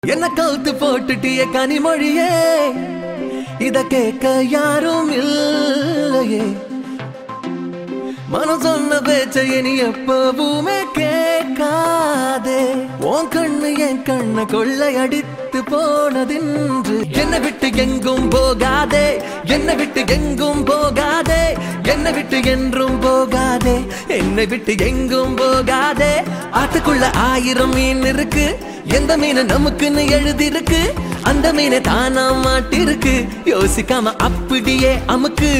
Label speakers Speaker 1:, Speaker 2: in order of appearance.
Speaker 1: என்ன கவுத்து போட்டுட்டிய கனிமொழியே இத கேட்க யாரும் இல்லையே மனம் சொன்ன பேச்ச இனி எப்பவுமே கேட்காதே உன் கண்ணு என் கண்ண கொள்ளையடித்து போனதின்று என்னை விட்டு எங்கும் போகாதே என்னை விட்டு எங்கும் போகாதே என்னை விட்டு என்றும் போகாதே என்னை விட்டு எங்கும் போகாதே ஆத்துக்குள்ள ஆயிரம் மீன் இருக்கு எந்த மீன் நமக்குன்னு எழுதிருக்கு அந்த மீனை தானா மாட்டிருக்கு யோசிக்காம அப்படியே அமுக்கு